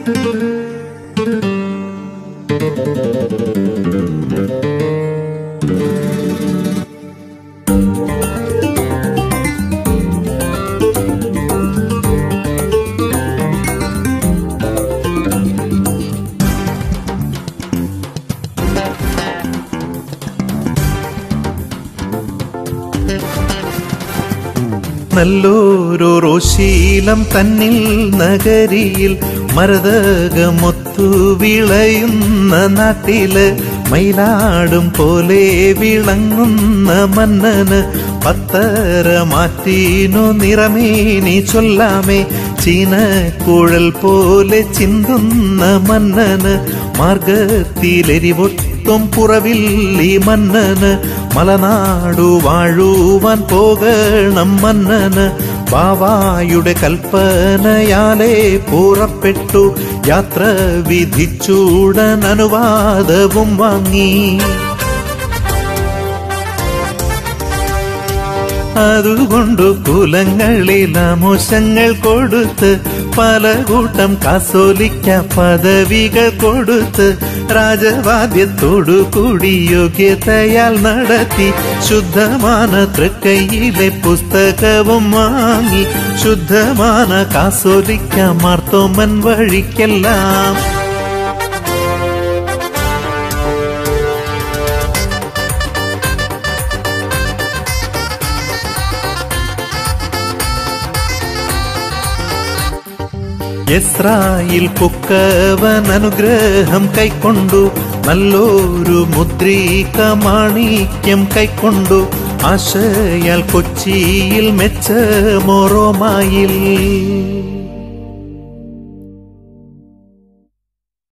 നല്ലൊരു റോശീലം തന്നിൽ നഗരിയിൽ മരതകമൊത്തു വിളയുന്ന നാട്ടില് മയിലാടും പോലെ വിളങ്ങുന്ന മന്നന് പത്തര മാറ്റീനു നിറമേനി ചൊല്ലാമേ ചീനക്കുഴൽ പോലെ ചിന്തുന്ന മന്നന് മാർഗത്തിലെരിവൊട്ടും പുറവില്ലി മന്നന് മലനാടു വാഴുവാൻ പോകണം മന്നന് ബാവായുടെ കൽപ്പനയാലേ പുറപ്പെട്ടു യാത്ര വിധിച്ചൂടൻ അനുവാദവും വാങ്ങി അതുകൊണ്ടു കുലങ്ങളിൽ ആമോശങ്ങൾ കൊടുത്ത് പല കൂട്ടം കാസോലിക്ക പദവികൾ കൊടുത്ത് രാജവാദ്യത്തോടു കൂടി യോഗ്യതയാൽ നടത്തി ശുദ്ധമാന തൃക്കൈയിലെ പുസ്തകവും വാങ്ങി ശുദ്ധമാന കാസോലിക്ക മാർത്തോമൻ വഴിക്കെല്ലാം ഇസ്രായേൽ പൊക്കവൻ അനുഗ്രഹം കൈക്കൊണ്ടു നല്ലൊരു മുദ്രീക മാണിക്യം കൈക്കൊണ്ടു ആശയാൽ കൊച്ചിയിൽ മെച്ച മൊറോമായിൽ